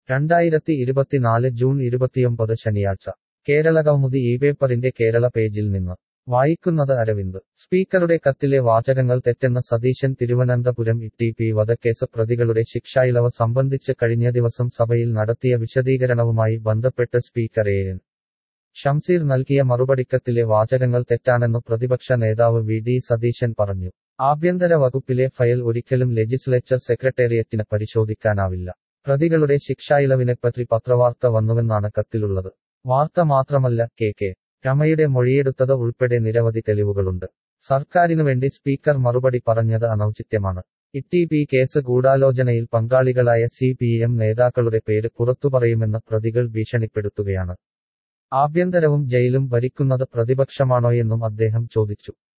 രണ്ടായിരത്തി ഇരുപത്തിനാല് ജൂൺ ഇരുപത്തിയൊമ്പത് ശനിയാഴ്ച കേരളകൗമുദി ഈ പേപ്പറിന്റെ കേരള പേജിൽ നിന്ന് വായിക്കുന്നത് അരവിന്ദ് സ്പീക്കറുടെ കത്തിലെ വാചകങ്ങൾ തെറ്റെന്ന സതീശൻ തിരുവനന്തപുരം ഇ പി വധക്കേസ് പ്രതികളുടെ ശിക്ഷായിളവ് സംബന്ധിച്ച് കഴിഞ്ഞ ദിവസം സഭയിൽ നടത്തിയ വിശദീകരണവുമായി ബന്ധപ്പെട്ട് സ്പീക്കർ എ എൻ ഷംസീർ നൽകിയ മറുപടിക്കത്തിലെ വാചകങ്ങൾ തെറ്റാണെന്നു പ്രതിപക്ഷ നേതാവ് വി ഡി സതീശൻ പറഞ്ഞു ആഭ്യന്തര വകുപ്പിലെ ഫയൽ ഒരിക്കലും ലെജിസ്ലേച്ചർ സെക്രട്ടേറിയറ്റിന് പരിശോധിക്കാനാവില്ല പ്രതികളുടെ ശിക്ഷായിളവിനെപ്പറ്റി പത്രവാർത്ത വന്നുവെന്നാണ് കത്തിലുള്ളത് വാർത്ത മാത്രമല്ല കെ കെ രമയുടെ മൊഴിയെടുത്തത് ഉൾപ്പെടെ നിരവധി തെളിവുകളുണ്ട് സർക്കാരിനു വേണ്ടി സ്പീക്കർ മറുപടി പറഞ്ഞത് അനൌചിത്യമാണ് ഇട്ടി പി കേസ് ഗൂഢാലോചനയിൽ പങ്കാളികളായ സി പി എം നേതാക്കളുടെ പേര് പുറത്തുപറയുമെന്ന് പ്രതികൾ ഭീഷണിപ്പെടുത്തുകയാണ് ആഭ്യന്തരവും ജയിലും ഭരിക്കുന്നത് പ്രതിപക്ഷമാണോയെന്നും അദ്ദേഹം ചോദിച്ചു